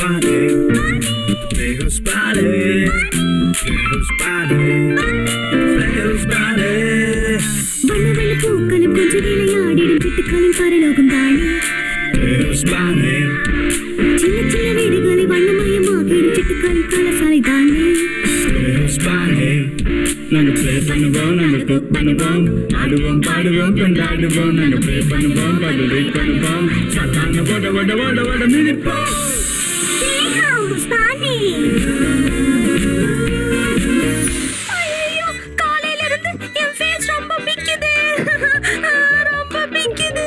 body? Play whose body? Play whose body? Play whose body? வண்ண வண்ண பூக்களும் கொஞ்சம் விளையாடிடும் சிட்டுக்களின் பரலோகம் தானே Play whose body? சின்ன சின்ன வீடுகளை வண்ணமயமாக்கிடும் சிட்டுக்களின் கலசாலை தானே Play whose body? நாங்க ப்ளே பண்ணுவோம் நாங்க குக் பண்ணுவோம் ஆடுவோம் பாடுவோம் கொண்டாடுவோம் நாங்க ப்ளே பண்ணுவோம் பாடு ரீட் பண்ணுவோம் சத்தான ஓட ஓட ஓட ஓட மிதிப்போம் ஐயோ காலையில இருந்து என் ஃபேஸ் ரொம்ப பிக்குது ரொம்ப பிக்குது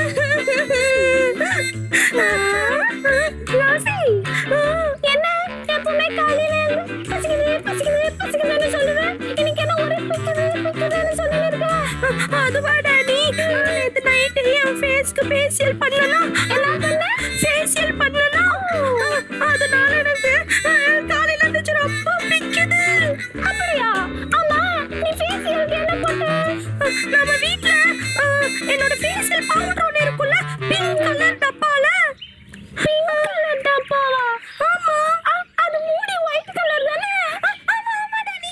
ரோசி என்ன எப்பவுமே காலையில இருந்து பசிக்குது பசிக்குது பசிக்குதுன்னு சொல்லுவேன் இன்னைக்கு என்ன ஒரே பிக்குது பிக்குதுன்னு சொல்லிருக்க அதுவா டாடி நேத்து நைட்டு என் ஃபேஸ்க்கு ஃபேஷியல் பண்ணணும் என்ன பண்ண ஃபேஷியல் பண்ணணும் அதனால எனக்கு அஹ், காலையில இருந்துச்சு ரொம்ப பிக்குது அப்படியா ஆமா நீ ஃபேஷியலுக்கு என்ன போட்ட அஹ், நம்ம வீட்ல அஹ், என்னோட ஃபேஷியல் பவுடர் ஒன்று இருக்குல்ல பிங்க் கலர் டப்பால பிங்க் கலர் டப்பாவா ஆமா அ- அது மூடி ஒயிட் கலர் தானே அ- ஆமா ஆமா டாடி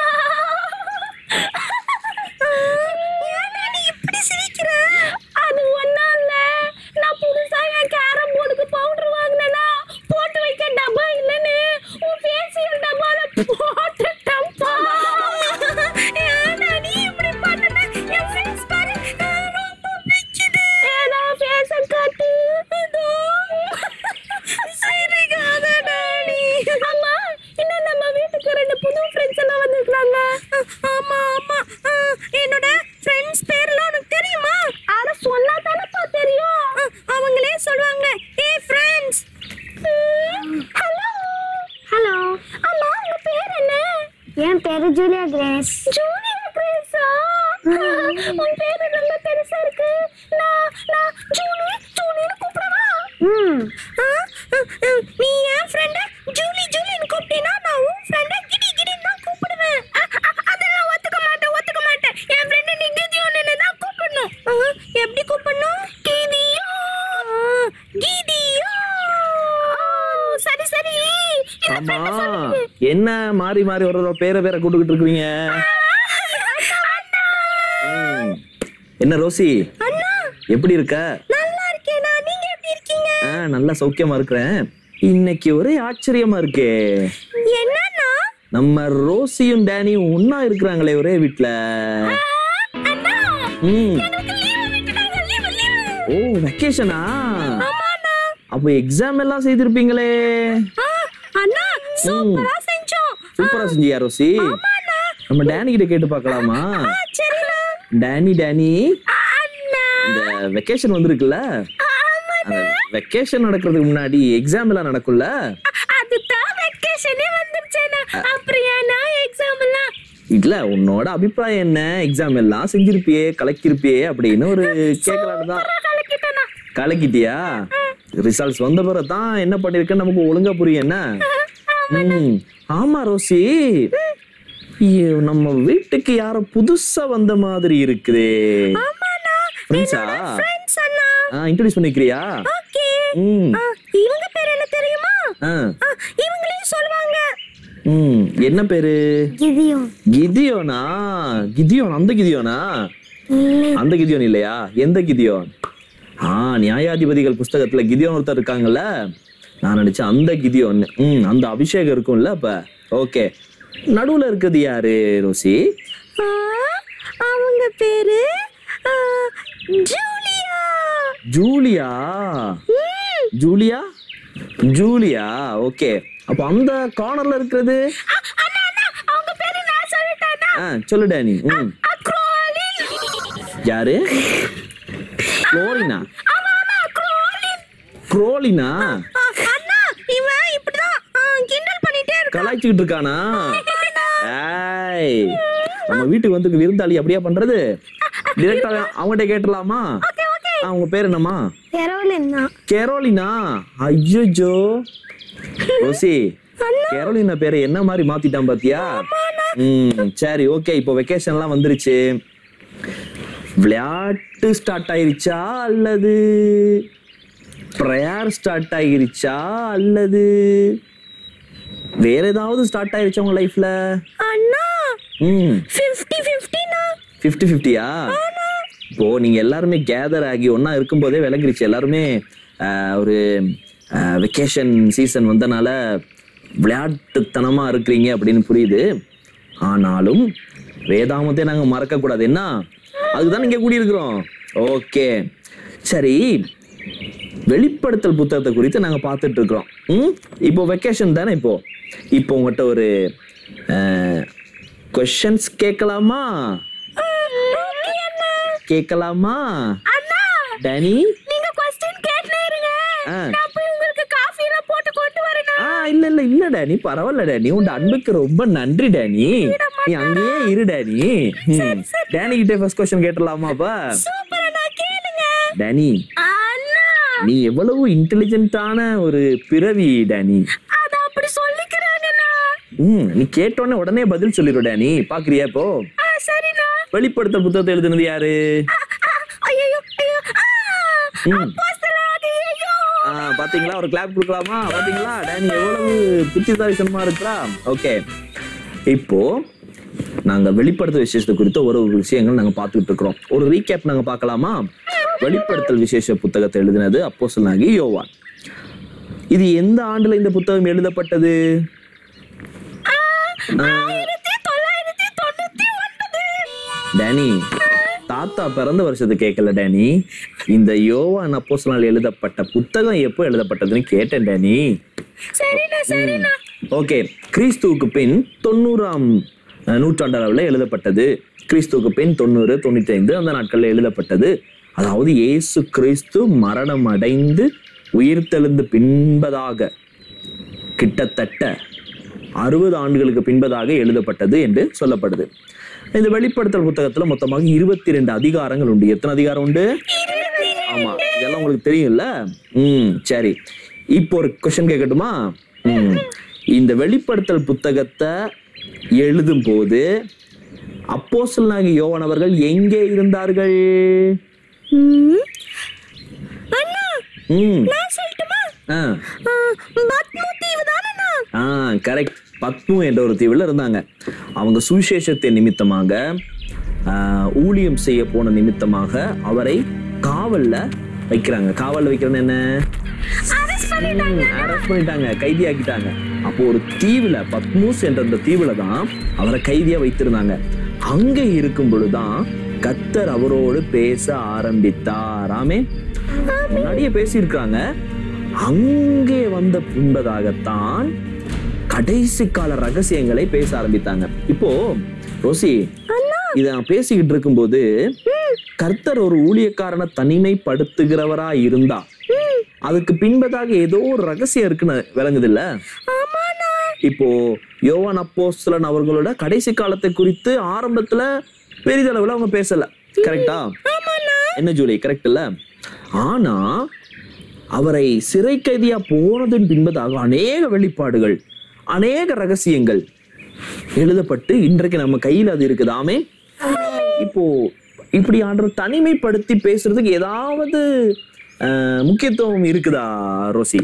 ஏன் டாடி இப்படி சிரிக்கிற அது ஒண்ணும் இல்ல நான் புதுசா என் கேரம் போர்டுக்கு பவுடர் வாங்கினேனா போட்டு வைக்க டப்பா இல்லைன்னு உன் ஃபேஷியல் டப்பால போட்டுட்டப்பா ஏன் டாடி இப்படி பண்ணுன என் ஃபேஸ் பாரு அஹ், ரொம்ப பிச்சுது ஏதா ஃபேஸ காட்டு இதோ சிரிக்காத டாடி அம்மா இன்னும் நம்ம வீட்டுக்கு ரெண்டு புது ஃப்ரெண்ட்ஸ் எல்லாம் வந்திருக்காங்க ஆமா ஆமா அஹ், என்னோட ஃப்ரெண்ட்ஸ் பேர்லாம் உனக்கு தெரியுமா அட சொன்னா தானப்பா தெரியும் அஹ், அவங்களே சொல்லுவாங்க ஏ ஃப்ரெண்ட்ஸ் ஹலோ ஹலோ அம்மா உங்க பேர் என்ன என் பேரு ஜூலியா கிரேஸ் ஜூலியா கிரேஸா உன் பேரு ரொம்ப பெருசா இருக்கு நான் நான் ஜூலி ஜூலின்னு கூப்பிடவா ம் ஆ? அ, அ, நீ என் ஃப்ரெண்ட ஜூலி ஜூலின்னு கூப்பிட்டீனா நான் உன் ஃப்ரெண்ட கிடி கிடின்னு தான் கூப்பிடுவேன் அ, அ, அதெல்லாம் ஒத்துக்க மாட்டேன் ஒத்துக்க மாட்டேன் என் ஃப்ரெண்ட நீ கிதியோன்னு தான் கூப்பிடணும் ஆ, எப்படி கூப்பிடணும் கிதியோ கிதியோ சரி சரி இந்த ஆமா friend சொல்லுங்க. என்ன மாறி மாறி ஒரு ஒரு பேரை பேரை கூட்டுக்கிட்டு இருக்கீங்க அண்ணா ம். என்ன ரோசி அண்ணா எப்படி இருக்க நல்லா இருக்கேனா நீங்க எப்படி இருக்கீங்க ஆ, நல்லா சௌக்கியமா இருக்கிறேன் இன்னைக்கு ஒரே ஆச்சரியமா இருக்கே என்னன்னா நம்ம ரோசியும் டேனியும் ஒன்னா இருக்கிறாங்களே ஒரே வீட்ல அண்ணா ம் எனக்கு லீவு விட்டுட்டாங்க லீவு லீவு ஓ வெக்கேஷனா ஆமாண்ணா அப்போ எக்ஸாம் எல்லாம் செய்திருப்பீங்களே ஆ, அண்ணா சூப்பரா செஞ்சோம் சூப்பரா செஞ்சியா ரோசி ஆமாண்ணா நம்ம டேனி கிட்ட கேட்டு பார்க்கலாமா ஆ, சரிண்ணா டேனி டேனி அண்ணா இந்த வெக்கேஷன் வந்திருக்குல்ல ஆமா அந்த வெக்கேஷன் நடக்கிறதுக்கு முன்னாடி எக்ஸாம் எல்லாம் நடக்கும்ல அதுதான் வெக்கேஷனே வந்துருச்சேண்ணா அப்புறம் ஏன்னா எக்ஸாம் எல்லாம் இல்ல உன்னோட அபிப்பிராயம் என்ன எக்ஸாம் எல்லாம் செஞ்சிருப்பியே கலக்கிருப்பியே அப்படின்னு ஒரு கேட்கலான்னு தான் கலக்கிட்டேண்ணா கலக்கிட்டியா ரிசல்ட்ஸ் வந்த பிறகு தான் என்ன பண்ணிருக்கேன்னு நமக்கு ஒழுங்கா புரியும் என்ன ம் ஆமா ரோசி ஐயோ, நம்ம வீட்டுக்கு யாரோ புதுசா வந்த மாதிரி இருக்குதே ஆமாண்ணா ஃப்ரெண்ட்ஸா ஃப்ரெண்ட்ஸ் அண்ணா ஆ இன்ட்ரோடியூஸ் பண்ணிக்கிறியா ஓகே ம் இவங்க பேர் என்ன தெரியுமா ஆ ஆ, இவங்களையும் சொல்லுவாங்க ம் என்ன பேரு கிதியும் கிதியோனா கிதியோன் அந்த கிதியோனா அந்த கிதியோன் இல்லையா எந்த கிதியோன் ஆ நியாயாதிபதிகள் புஸ்தகத்துல கிதியோன் ஒருத்தர் இருக்காங்கல்ல நான் நினைச்சேன் அந்த கிதியோன் ம் அந்த அபிஷேகம் இருக்கும்ல அப்ப ஓகே நடுவுல இருக்கிறது யாரு ரோசி ஆ, அவங்க பேரு ஆ, Julia Julia Julia Julia okay அப்ப அந்த கார்னர்ல இருக்கிறது ஆ, அண்ணா அண்ணா அவங்க பேரு நான் சொல்லிட்டேன்னா ஆ சொல்லு டேனி ம் அக்ரோலின் யாரு குளோரினா ஆமா ஆமா அக்ரோலின் குரோலினா ஆ, அண்ணா இவன் இப்படிதான் ஆ, கிண்டல் பண்ணிட்டே இருக்கான் கலாய்ச்சிக்கிட்டு இருக்கானா ஏய் நம்ம வீட்டுக்கு வந்து விருந்தாளி அப்படியா பண்றது டிரெக்டா அவங்ககிட்ட கேட்டலாமா ஓகே ஓகே அவங்க பேர் என்னம்மா கெரோலின் தான் கெரோலினா ஐயோ ரோசி கெரோலினா பேரை என்ன மாதிரி மாத்திட்டான் பாத்தியா ம் சரி ஓகே இப்போ வெக்கேஷன்லாம் வந்துருச்சு விளையாட்டு ஸ்டார்ட் ஆயிருச்சா அல்லது ப்ரேயர் ஸ்டார்ட் ஆகிருச்சா அல்லது வேற ஏதாவது ஸ்டார்ட் ஆயிருச்சா உங்க லைஃப்ல அண்ணா ம் ஃபிஃப்டி ஃபிஃப்டினா ஃபிஃப்டி ஃபிஃப்டியா இப்போ நீங்க எல்லாருமே கேதர் ஆகி ஒண்ணா இருக்கும்போதே விளங்கிருச்சு எல்லாருமே ஆஹ், ஒரு வெக்கேஷன் சீசன் வந்தனால விளையாட்டுத்தனமா இருக்கிறீங்க அப்படின்னு புரியுது ஆனாலும் வேதாமத்தை நாங்க மறக்க கூடாது என்ன அதுதான் இங்க கூடியிருக்கிறோம் ஓகே சரி வெளிப்படுத்தல் புத்தகத்தை குறித்து நாங்க பார்த்துட்டு இருக்கிறோம் ம் இப்போ வெக்கேஷன் தானே இப்போ இப்போ உங்கள்கிட்ட ஒரு கொஷன்ஸ் கேட்கலாமா கேட்கலாமா அண்ணா டேனி நீங்க கொஸ்டின் கேட்டுனே இருங்க ஆ. நான் போய் உங்களுக்கு காஃபி எல்லாம் போட்டு கொண்டு வரேனா ஆ இல்ல இல்ல இல்ல டேனி பரவாயில்ல டேனி உன் அன்புக்கு ரொம்ப நன்றி டேனி நீ அங்கேயே இரு டேனி ம். டேனி கிட்ட ஃபர்ஸ்ட் கொஸ்டின் கேட்டலாமாப்பா சூப்பர் அண்ணா கேளுங்க டேனி அண்ணா நீ எவ்வளவு இன்டெலிஜென்ட்டான ஒரு பிறவி டேனி அத அப்படி சொல்லிக்கிறாங்கண்ணா ம் நீ கேட்டோன்னே உடனே பதில் சொல்லிடு டேனி பாக்குறியா இப்போ ஆ சரிண்ணா வெளிப்படுத்தல் புத்தகத்தை எழுதுனது யாரு ஐயோ ஐயோ ஆ ம். அப்போஸ்தலர் ஐயோ ஆ, பாத்தீங்களா ஒரு கிளாப் கொடுக்கலாமா பாத்தீங்களா டேனி எவ்வளவு புத்திசாலித்தனமா இருக்கிறா ஓகே இப்போ நாங்க வெளிப்படுத்தல் விசேஷத்தை குறித்த ஒரு ஒரு விஷயங்கள் நாங்க பார்த்துட்டு இருக்கிறோம் ஒரு ரீகேப் நாங்க பார்க்கலாமா வெளிப்படுத்தல் விசேஷ புத்தகத்தை எழுதினது அப்போஸ்தலனாகி யோவான் இது எந்த ஆண்டுல இந்த புத்தகம் எழுதப்பட்டது ஆ, ஆயிரத்தி தொள்ளாயிரத்தி தொண்ணூத்தி ஒன்பது டேனி தாத்தா பிறந்த வருஷத்தை கேட்கல டேனி இந்த யோவான் அப்போஸ்தலனால் எழுதப்பட்ட புத்தகம் எப்போ எழுதப்பட்டதுன்னு கேட்டேன் டேனி சரிண்ணா சரிண்ணா ஓகே கிறிஸ்துவுக்கு பின் தொண்ணூறாம் அஹ், நூற்றாண்டு அளவில் எழுதப்பட்டது கிறிஸ்துவுக்கு பின் தொண்ணூறு தொண்ணூத்தி ஐந்து அந்த நாட்களில் எழுதப்பட்டது அதாவது இயேசு கிறிஸ்து மரணம் அடைந்து உயிர்த்தெழுந்து பின்பதாக கிட்டத்தட்ட அறுபது ஆண்டுகளுக்கு பின்பதாக எழுதப்பட்டது என்று சொல்லப்படுது இந்த வெளிப்படுத்தல் புத்தகத்துல மொத்தமாக இருபத்தி ரெண்டு அதிகாரங்கள் உண்டு எத்தனை அதிகாரம் உண்டு ஆமா இதெல்லாம் உங்களுக்கு தெரியும்ல ம் சரி இப்போ ஒரு கொஸ்டின் கேட்கட்டுமா ம் இந்த வெளிப்படுத்தல் புத்தகத்தை எழுதும் போது அப்போஸ்தலனாகிய யோவான் அவர்கள் எங்கே இருந்தார்கள் ம். அண்ணா ம் நான் சொல்லட்டுமா ஆ ஆ, பத்மு தீவு தானண்ணா ஆ கரெக்ட் பத்மு என்ற ஒரு தீவில் இருந்தாங்க அவங்க சுவிசேஷத்தை நிமித்தமாக ஆ, ஊழியம் செய்ய போன நிமித்தமாக அவரை காவல்ல வைக்கிறாங்க காவல்ல வைக்கிறது என்ன அரெஸ்ட் பண்ணிட்டாங்க அரெஸ்ட் பண்ணிட்டாங்க கைதியாக்கிட்டாங்க அப்போ ஒரு தீவுல பத்மூஸ் என்ற அந்த தீவுல தான் அவரை கைதியா வைத்திருந்தாங்க அங்க இருக்கும் பொழுதுதான் கத்தர் அவரோடு பேச ஆரம்பித்தார் ஆமே முன்னாடியே பேசியிருக்காங்க அங்கே வந்த பின்பதாகத்தான் கடைசி கால ரகசியங்களை பேச ஆரம்பித்தாங்க இப்போ ரோசி இத நான் பேசிக்கிட்டு இருக்கும்போது கர்த்தர் ஒரு ஊழியக்காரனை தனிமைப்படுத்துகிறவரா இருந்தா அதுக்கு பின்பதாக ஏதோ ஒரு ரகசியம் இருக்குன்னு விளங்குது இல்ல ஆமாண்ணா இப்போ யோவான் அப்போஸ்தலன் அவர்களோட கடைசி காலத்தை குறித்து ஆரம்பத்துல பெரிதளவுல அவங்க பேசல கரெக்டா என்ன ஜூலை கரெக்ட் இல்ல ஆனா அவரை சிறை கைதியா போனதன் பின்பதாக அநேக வெளிப்பாடுகள் அநேக ரகசியங்கள் எழுதப்பட்டு இன்றைக்கு நம்ம கையில் அது இருக்குதாமே இப்போ இப்படி ஆண்டவர் தனிமைப்படுத்தி பேசுறதுக்கு ஏதாவது அஹ், முக்கியத்துவம் இருக்குதா ரோசி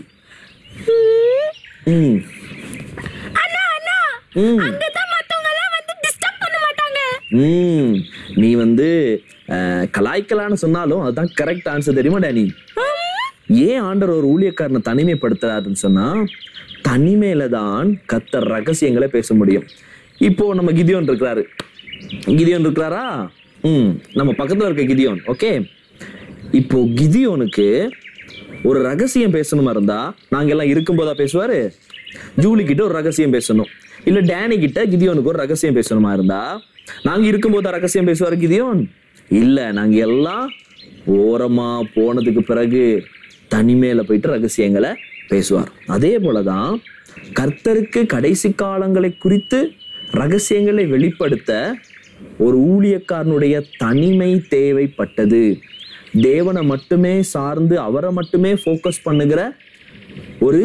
ம் அண்ணா அண்ணா ம் அங்கதான் மத்தவங்க எல்லாம் வந்து டிஸ்டர்ப் பண்ண மாட்டாங்க ம் நீ வந்து அஹ், கலாய்க்கலான்னு சொன்னாலும் அதுதான் கரெக்ட் ஆன்சர் தெரியுமா டேனி ஏன் ஆண்டவர் ஒரு ஊழியக்காரனை தனிமைப்படுத்துறாருன்னு சொன்னா தனிமையில தான் கத்தர் ரகசியங்களை பேச முடியும் இப்போ நம்ம கிதியோன் இருக்கிறாரு கிதியோன் இருக்கிறாரா ம் நம்ம பக்கத்துல இருக்க கிதியோன் ஓகே இப்போ கிதியோனுக்கு ஒரு ரகசியம் பேசணுமா இருந்தா நாங்க எல்லாம் இருக்கும்போதா பேசுவாரு ஜூலி கிட்ட ஒரு ரகசியம் பேசணும் இல்ல டேனி கிட்ட கிதியோனுக்கு ஒரு ரகசியம் பேசணுமா இருந்தா நாங்க இருக்கும்போதா ரகசியம் பேசுவாரு கிதியோன் இல்ல நாங்க எல்லாம் ஓரமா போனதுக்கு பிறகு தனிமையில போயிட்டு ரகசியங்களை பேசுவார் அதே போலதான் கர்த்தருக்கு கடைசி காலங்களை குறித்து ரகசியங்களை வெளிப்படுத்த ஒரு ஊழியக்காரனுடைய தனிமை தேவைப்பட்டது தேவனை மட்டுமே சார்ந்து அவரை மட்டுமே ஃபோக்கஸ் பண்ணுகிற ஒரு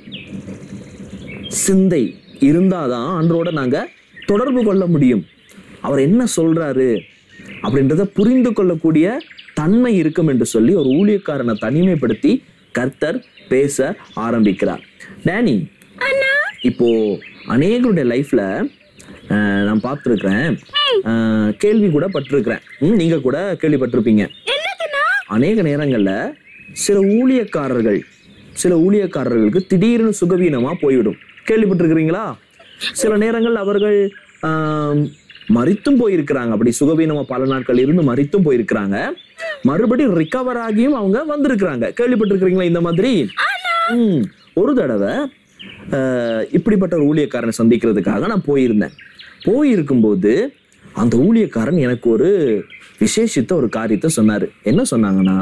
சிந்தை இருந்தாதான் அன்றோட நாங்க தொடர்பு கொள்ள முடியும் அவர் என்ன சொல்றாரு அப்படின்றத புரிந்து கொள்ளக்கூடிய தன்மை இருக்கும் என்று சொல்லி ஒரு ஊழியக்காரனை தனிமைப்படுத்தி கர்த்தர் பேச ஆரம்பிக்கிறார் டேனி இப்போ அநேகருடைய லைஃப்ல நான் பார்த்துருக்கிறேன் கேள்வி கூட பட்டிருக்கிறேன் ம், நீங்க கூட கேள்விப்பட்டிருப்பீங்க அநேக நேரங்கள்ல சில ஊழியக்காரர்கள் சில ஊழியக்காரர்களுக்கு திடீர்னு சுகவீனமா போய்விடும் கேள்விப்பட்டிருக்கிறீங்களா சில நேரங்கள் அவர்கள் ஆம், மரித்தும் போயிருக்கிறாங்க அப்படி சுகவீனமா பல நாட்கள் இருந்து மரித்தும் போயிருக்கிறாங்க மறுபடியும் ரிகவர் ஆகியும் அவங்க வந்திருக்கிறாங்க கேள்விப்பட்டிருக்கிறீங்களா இந்த மாதிரி ம், ஒரு தடவை ஆஹ், இப்படிப்பட்ட ஒரு ஊழியக்காரனை சந்திக்கிறதுக்காக நான் போயிருந்தேன் போயிருக்கும்போது அந்த ஊழியக்காரன் எனக்கு ஒரு விசேஷித்த ஒரு காரியத்தை சொன்னாரு என்ன சொன்னாங்கன்னா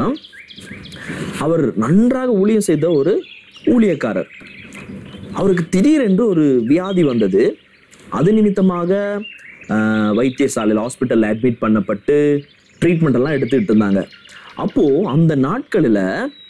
அவர் நன்றாக ஊழியம் செய்த ஒரு ஊழியக்காரர் அவருக்கு திடீரென்று ஒரு வியாதி வந்தது அது நிமித்தமாக ஆஹ், வைத்தியசாலையில் ஹாஸ்பிட்டலில் அட்மிட் பண்ணப்பட்டு ட்ரீட்மெண்ட் எல்லாம் எடுத்துக்கிட்டு இருந்தாங்க அப்போ அந்த நாட்களில்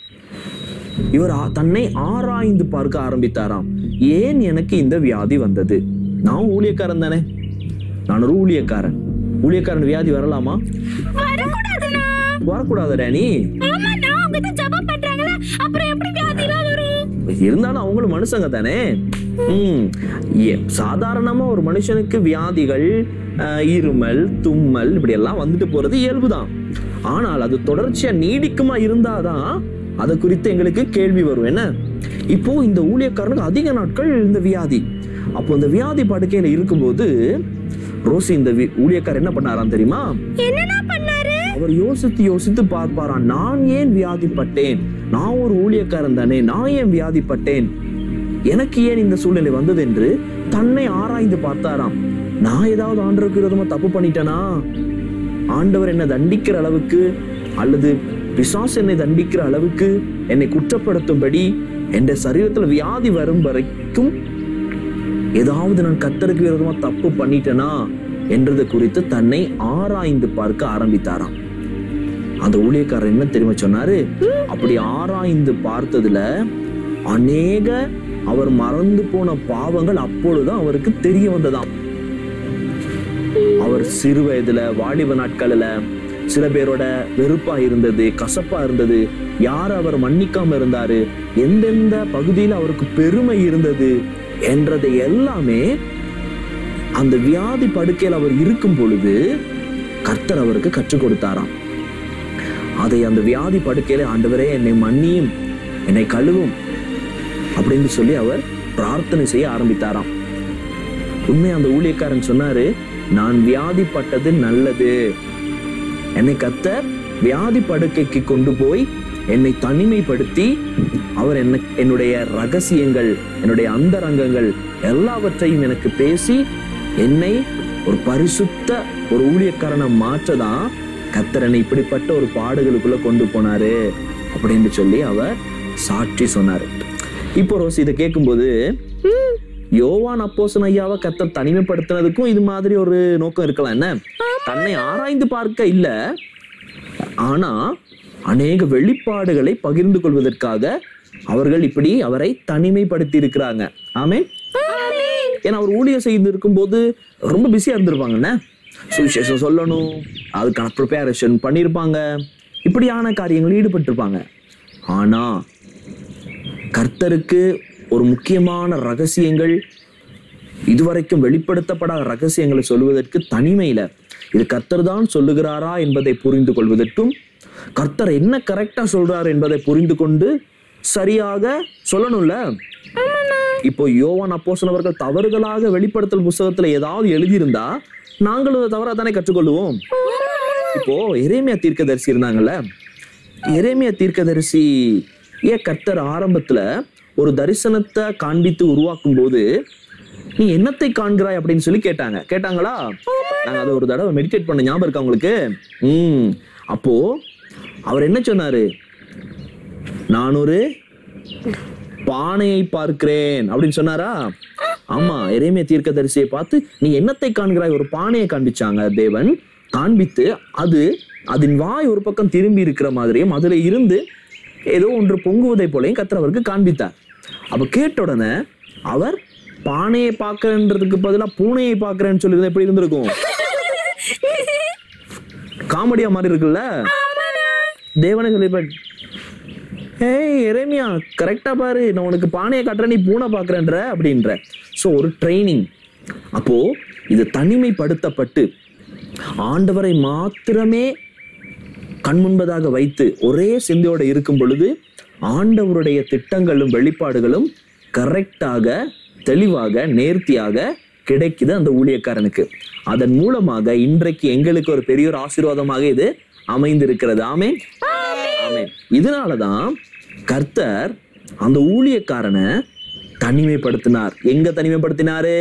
இவர் ஆ- தன்னை ஆராய்ந்து பார்க்க ஆரம்பித்தாராம் ஏன் எனக்கு இந்த வியாதி வந்தது நான் ஊழியக்காரன் தானே நான் ஒரு ஊழியக்காரன் ஊழியக்காரன் வியாதி வரலாமா வரக்கூடாதுண்ணா வரக்கூடாது டேனி ஆமாண்ணா அவங்க தான் ஜெபம் பண்றாங்களே அப்புறம் எப்படி வியாதிலாம் வரும் இருந்தாலும் அவங்களும் மனுஷங்க தானே ம் ஏ- சாதாரணமா ஒரு மனுஷனுக்கு வியாதிகள் அஹ், இருமல் தும்மல் இப்படி எல்லாம் வந்துட்டு போறது இயல்புதான் ஆனால் அது தொடர்ச்சியா நீடிக்குமா இருந்தாதான் அதை குறித்து எங்களுக்கு கேள்வி வரும் என்ன இப்போ இந்த ஊழியக்காரனுக்கு அதிக நாட்கள் இந்த வியாதி அப்போ இந்த வியாதி படுக்கையில இருக்கும்போது ரோசி இந்த வி- ஊழியக்காரர் என்ன பண்ணாராம் தெரியுமா என்னண்ணா பண்ணாரு அவர் யோசித்து யோசித்து பார்ப்பாராம் நான் ஏன் வியாதிப்பட்டேன் நான் ஒரு ஊழியக்காரன் தானே நான் ஏன் வியாதிப்பட்டேன் எனக்கு ஏன் இந்த சூழ்நிலை வந்தது என்று தன்னை ஆராய்ந்து பார்த்தாராம் நான் ஏதாவது ஆண்டவருக்கு விரோதமா தப்பு பண்ணிட்டேனா ஆண்டவர் என்னை தண்டிக்கிற அளவுக்கு அல்லது பிசாசு என்னை தண்டிக்கிற அளவுக்கு என்னை குற்றப்படுத்தும்படி என் சரீரத்துல வியாதி வரும் வரைக்கும் ஏதாவது நான் கத்தருக்கு விரோதமா தப்பு பண்ணிட்டேனா என்றது குறித்து தன்னை ஆராய்ந்து பார்க்க ஆரம்பித்தாராம் அந்த ஊழியக்காரர் என்ன தெரியுமா சொன்னாரு அப்படி ஆராய்ந்து பார்த்ததுல அநேக அவர் மறந்து போன பாவங்கள் அப்பொழுதுதான் அவருக்கு தெரிய வந்ததாம் அவர் சிறு வயதுல வாலிப நாட்கள்ல சில பேரோட வெறுப்பா இருந்தது கசப்பா இருந்தது யார் அவர் மன்னிக்காம இருந்தாரு எந்தெந்த பகுதியில் அவருக்கு பெருமை இருந்தது என்றதை எல்லாமே அந்த வியாதி படுக்கையில் அவர் இருக்கும் பொழுது கர்த்தர் அவருக்கு கற்றுக் கொடுத்தாராம் அதை அந்த வியாதி படுக்கையில ஆண்டவரே என்னை மன்னியும் என்னை கழுவும் அப்படின்னு சொல்லி அவர் பிரார்த்தனை செய்ய ஆரம்பித்தாராம் உண்மை அந்த ஊழியக்காரன் சொன்னாரு நான் வியாதிப்பட்டது நல்லது என்னை கத்தர் வியாதி படுக்கைக்கு கொண்டு போய் என்னை தனிமைப்படுத்தி அவர் என்ன என்னுடைய ரகசியங்கள் என்னுடைய அந்தரங்கங்கள் எல்லாவற்றையும் எனக்கு பேசி என்னை ஒரு பரிசுத்த ஒரு ஊழியக்காரனை மாற்றதான் கத்தர் என்னை இப்படிப்பட்ட ஒரு பாடுகளுக்குள்ள கொண்டு போனாரு அப்படின்னு சொல்லி அவர் சாட்சி சொன்னாரு இப்போ ரோஸ் இதை கேட்கும்போது யோவான் அப்போசன் ஐயாவை கத்தர் தனிமைப்படுத்தினதுக்கும் இது மாதிரி ஒரு நோக்கம் இருக்கலாம் என்ன தன்னை ஆராய்ந்து பார்க்க இல்ல ஆனா அநேக வெளிப்பாடுகளை பகிர்ந்து கொள்வதற்காக அவர்கள் இப்படி அவரை தனிமைப்படுத்தி இருக்கிறாங்க ஆமே ஏன்னா அவர் ஊழியர் செய்து இருக்கும்போது ரொம்ப பிஸியா இருந்திருப்பாங்கண்ணே சுவிசேஷம் சொல்லணும் அதுக்கான ப்ரிப்பேரேஷன் பண்ணியிருப்பாங்க இப்படியான காரியங்கள் ஈடுபட்டிருப்பாங்க ஆனா கர்த்தருக்கு ஒரு முக்கியமான ரகசியங்கள் இதுவரைக்கும் வெளிப்படுத்தப்படாத ரகசியங்களை சொல்வதற்கு தனிமையில இது கர்த்தர் தான் சொல்லுகிறாரா என்பதை புரிந்து கொள்வதற்கும் கர்த்தர் என்ன கரெக்டா சொல்றாரு என்பதை புரிந்து கொண்டு சரியாக சொல்லணும்ல இப்போ யோவான் அப்போஸ்தலன் அவர்கள் தவறுதலாக வெளிப்படுத்தல் புஸ்தகத்துல ஏதாவது எழுதியிருந்தா நாங்களும் அதை தவறா தானே கற்றுக்கொள்வோம் இப்போ எரேமியா தீர்க்கதரிசி இருந்தாங்கல்ல எரேமியா தீர்க்கதரிசி ஏன் கர்த்தர் ஆரம்பத்துல ஒரு தரிசனத்தை காண்பித்து உருவாக்கும் போது நீ என்னத்தை காண்கிறாய் அப்படின்னு சொல்லி கேட்டாங்க கேட்டாங்களா நாங்க அதை ஒரு தடவை மெடிடேட் பண்ண ஞாபகம் இருக்கா உங்களுக்கு ம் அப்போ அவர் என்ன சொன்னாரு நான் ஒரு பானையை பார்க்கிறேன் அப்படின்னு சொன்னாரா ஆமா எரேமியா தீர்க்கதரிசியை பார்த்து நீ என்னத்தை காண்கிறாய் ஒரு பானையை காண்பிச்சாங்க தேவன் காண்பித்து அது அதன் வாய் ஒரு பக்கம் திரும்பி இருக்கிற மாதிரியும் அதுல இருந்து ஏதோ ஒன்று பொங்குவதை போலையும் கர்த்தர் அவருக்கு காண்பித்தார் அப்ப கேட்ட உடனே அவர் பானையை பார்க்கறன்றதுக்கு பதிலா பூனையை பார்க்கறேன்னு சொல்லியிருந்தா எப்படி இருந்திருக்கும் காமெடியா மாதிரி இருக்குல்ல தேவனே சொல்லி ஏய் எரேமியா கரெக்டா பாரு நான் உனக்கு பானையை காட்டுறேன் நீ பூனை பார்க்கறேன்ற அப்படின்ற ஸோ ஒரு ட்ரைனிங் அப்போ இது தனிமைப்படுத்தப்பட்டு ஆண்டவரை மாத்திரமே கண் முன்பதாக வைத்து ஒரே சிந்தையோட இருக்கும் பொழுது ஆண்டவருடைய திட்டங்களும் வெளிப்பாடுகளும் கரெக்டாக தெளிவாக நேர்த்தியாக கிடைக்குது அந்த ஊழியக்காரனுக்கு அதன் மூலமாக இன்றைக்கு எங்களுக்கு ஒரு பெரிய ஒரு ஆசீர்வாதமாக இது அமைந்திருக்கிறது ஆமே ஆமே இதனாலதான் கர்த்தர் அந்த ஊழியக்காரனை தனிமைப்படுத்தினார் எங்க தனிமைப்படுத்தினாரு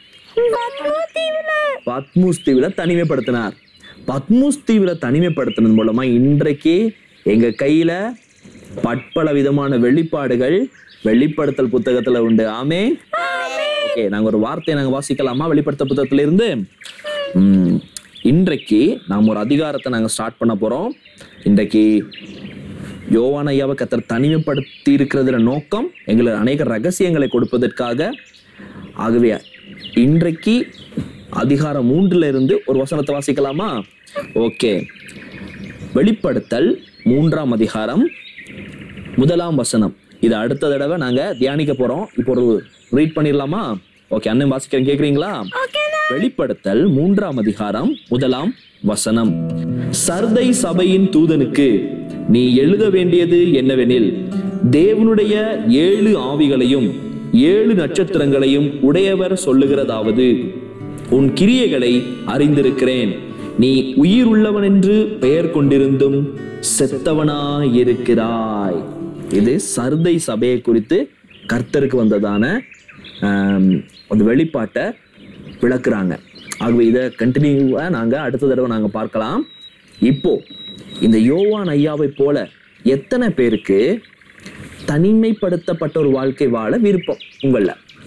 பத்மூஸ் தீவுல தனிமைப்படுத்தினார் பத்மூஸ் தீவுல தனிமைப்படுத்தினது மூலமா இன்றைக்கு எங்க கையில பற்பல விதமான வெளிப்பாடுகள் வெளிப்படுத்தல் புத்தகத்துல உண்டு ஆமே ஓகே நாங்க ஒரு வார்த்தையை நாங்க வாசிக்கலாமா வெளிப்படுத்தல் புத்தகத்துல இருந்து உம், இன்றைக்கு நாம் ஒரு அதிகாரத்தை நாங்க ஸ்டார்ட் பண்ண போறோம் இன்றைக்கு யோவான் ஐயாவை கத்தர் தனிமைப்படுத்தி இருக்கிறதுல நோக்கம் எங்களுக்கு அநேக ரகசியங்களை கொடுப்பதற்காக ஆகவே இன்றைக்கு அதிகாரம் மூன்றுல இருந்து ஒரு வசனத்தை வாசிக்கலாமா ஓகே வெளிப்படுத்தல் மூன்றாம் அதிகாரம் முதலாம் வசனம் இது அடுத்த தடவை நாங்க தியானிக்க போறோம் இப்போ ஒரு ரீட் பண்ணிடலாமா ஓகே அண்ணன் வாசிக்கிறேன் கேக்குறீங்களா வெளிப்படுத்தல் மூன்றாம் அதிகாரம் முதலாம் வசனம் சர்தை சபையின் தூதனுக்கு நீ எழுத வேண்டியது என்னவெனில் தேவனுடைய ஏழு ஆவிகளையும் ஏழு நட்சத்திரங்களையும் உடையவர் சொல்லுகிறதாவது உன் கிரியைகளை அறிந்திருக்கிறேன் நீ உயிர் உள்ளவன் என்று பெயர் கொண்டிருந்தும் செத்தவனாயிருக்கிறாய் இது சர்தை சபையை குறித்து கர்த்தருக்கு வந்ததான ஆம், அந்த வெளிப்பாட்டை விளக்குறாங்க ஆகவே இதை கண்டினியூவா நாங்க அடுத்த தடவை நாங்க பார்க்கலாம் இப்போ இந்த யோவான் ஐயாவை போல எத்தனை பேருக்கு தனிமைப்படுத்தப்பட்ட ஒரு வாழ்க்கை வாழ விருப்பம் உங்கள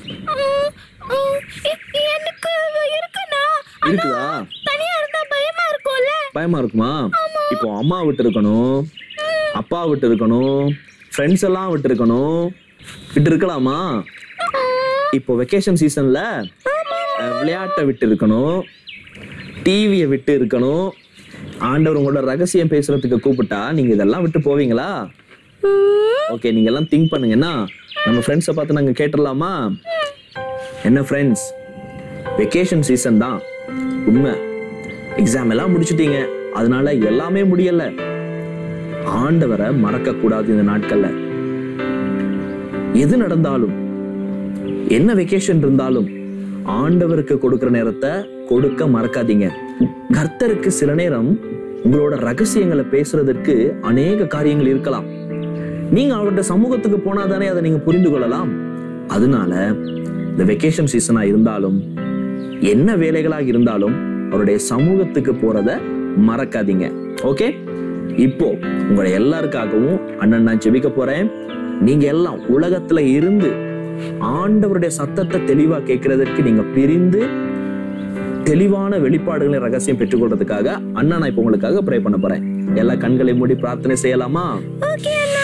எனக்கு இருக்குண்ணா இருக்குதா தனியா இருந்தா பயமா இருக்கும்ல பயமா இருக்குமா இப்போ அம்மா விட்டு இருக்கணும் அப்பா விட்டு இருக்கணும் ஃப்ரெண்ட்ஸ் எல்லாம் விட்டு இருக்கணும் விட்டு இருக்கலாமா இப்போ வெக்கேஷன் சீசன்ல விளையாட்டை விட்டு இருக்கணும் டிவியை விட்டு இருக்கணும் ஆண்டவர் உங்களோட ரகசியம் பேசுறதுக்கு கூப்பிட்டா நீங்க இதெல்லாம் விட்டு போவீங்களா ஓகே நீங்க எல்லாம் திங்க் பண்ணுங்கன்னா நம்ம ஃப்ரெண்ட்ஸை பார்த்து நாங்க கேட்டுடலாமா என்ன ஃப்ரெண்ட்ஸ் வெக்கேஷன் சீசன் தான் உண்மை எக்ஸாம் எல்லாம் முடிச்சிட்டீங்க அதனால எல்லாமே முடியல ஆண்டவரை மறக்க கூடாது இந்த நாட்கள்ல எது நடந்தாலும் என்ன வெக்கேஷன் இருந்தாலும் ஆண்டவருக்கு கொடுக்கிற நேரத்தை கொடுக்க மறக்காதீங்க கர்த்தருக்கு சில நேரம் உங்களோட ரகசியங்களை பேசுறதற்கு அநேக காரியங்கள் இருக்கலாம் நீங்க அவருடைய சமூகத்துக்கு போனாதானே அதை நீங்க புரிந்து கொள்ளலாம் அதனால இந்த வெக்கேஷன் சீசனா இருந்தாலும் என்ன வேலைகளாக இருந்தாலும் அவருடைய சமூகத்துக்கு போறத மறக்காதீங்க ஓகே இப்போ உங்களை எல்லாருக்காகவும் அண்ணன் நான் ஜெபிக்க போறேன் நீங்க எல்லாம் உலகத்துல இருந்து ஆண்டவருடைய சத்தத்தை தெளிவா கேட்கறதற்கு நீங்க பிரிந்து தெளிவான வெளிப்பாடுகளை ரகசியம் பெற்றுக்கொள்றதுக்காக அண்ணா நான் இப்போ உங்களுக்காக ப்ரே பண்ண போறேன் எல்லா கண்களை மூடி பிரார்த்தனை செய்யலாமா ஓகே அண்ணா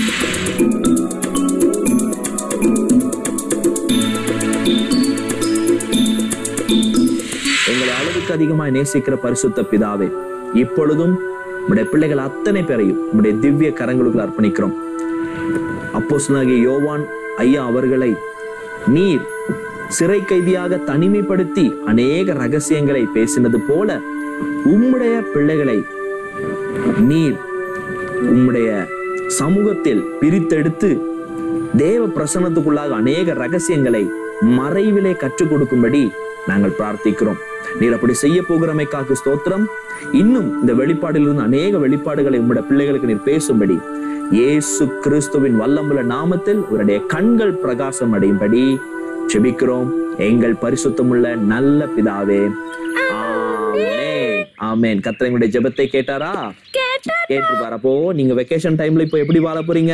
எங்களை அளவுக்கு அதிகமாய் நேசிக்கிற பரிசுத்த பிதாவே இப்பொழுதும் உடைய பிள்ளைகள் அத்தனை பேரையும் உடைய திவ்ய கரங்களுக்குள் அர்ப்பணிக்கிறோம் அப்போஸ்தலனாகிய யோவான் ஐயா அவர்களை நீர் சிறை கைதியாக தனிமைப்படுத்தி அநேக ரகசியங்களை பேசினது போல உம்முடைய பிள்ளைகளை நீர் உம்முடைய சமூகத்தில் பிரித்தெடுத்து தேவ பிரசன்னத்துக்குள்ளாக அநேக ரகசியங்களை மறைவிலே கற்றுக் கொடுக்கும்படி நாங்கள் பிரார்த்திக்கிறோம் நீர் அப்படி செய்ய போகிறமைக்காக ஸ்தோத்திரம் இன்னும் இந்த வெளிப்பாடிலிருந்து அநேக வெளிப்பாடுகளை உம்முடைய பிள்ளைகளுக்கு நீர் பேசும்படி இயேசு கிறிஸ்துவின் வல்லமுள்ள நாமத்தில் உங்களுடைய கண்கள் பிரகாசம் அடையும்படி செபிக்கிறோம் எங்கள் பரிசுத்தமுள்ள நல்ல பிதாவே ஆமென் ஆமென் கர்த்தர் எங்களுடைய ஜெபத்தை கேட்டாரா கேட்டிருப்பாரு அப்போ நீங்க வெக்கேஷன் டைம்ல இப்போ எப்படி வாழ போறீங்க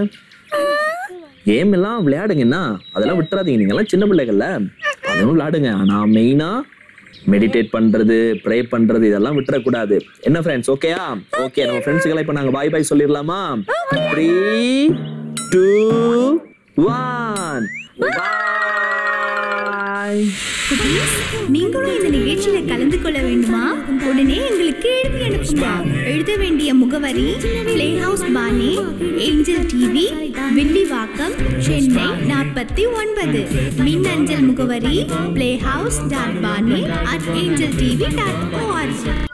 கேம் எல்லாம் விளையாடுங்கன்னா அதெல்லாம் விட்டுறாதீங்க நீங்க எல்லாம் சின்ன பிள்ளைகள்ல அதுவும் விளையாடுங்க ஆனா மெயினா மெடிடேட் பண்றது ப்ரே பண்றது இதெல்லாம் விட்டுறக்கூடாது என்ன ஃப்ரெண்ட்ஸ் ஓகேயா ஓகே நம்ம ஃப்ரெண்ட்ஸுக்கெல்லாம் இப்போ நாங்க பாய் பாய் சொல்லிடலாமா த்ரீ டூ ஒன் பாய் நீங்களும் இந்த நிகழ்ச்சியில கலந்து கொள்ள வேண்டுமா உடனே எங்களுக்கு எழுதி அனுப்புங்க ஜெயக்குமார் எழுத வேண்டிய முகவரி பிளே ஹவுஸ் பானே ஏஞ்சல் டிவி வில்லிவாக்கம் சென்னை நாற்பத்தி ஒன்பது மின்னஞ்சல் முகவரி பிளே ஹவுஸ் டாட் பானே at Angel TV dot O R G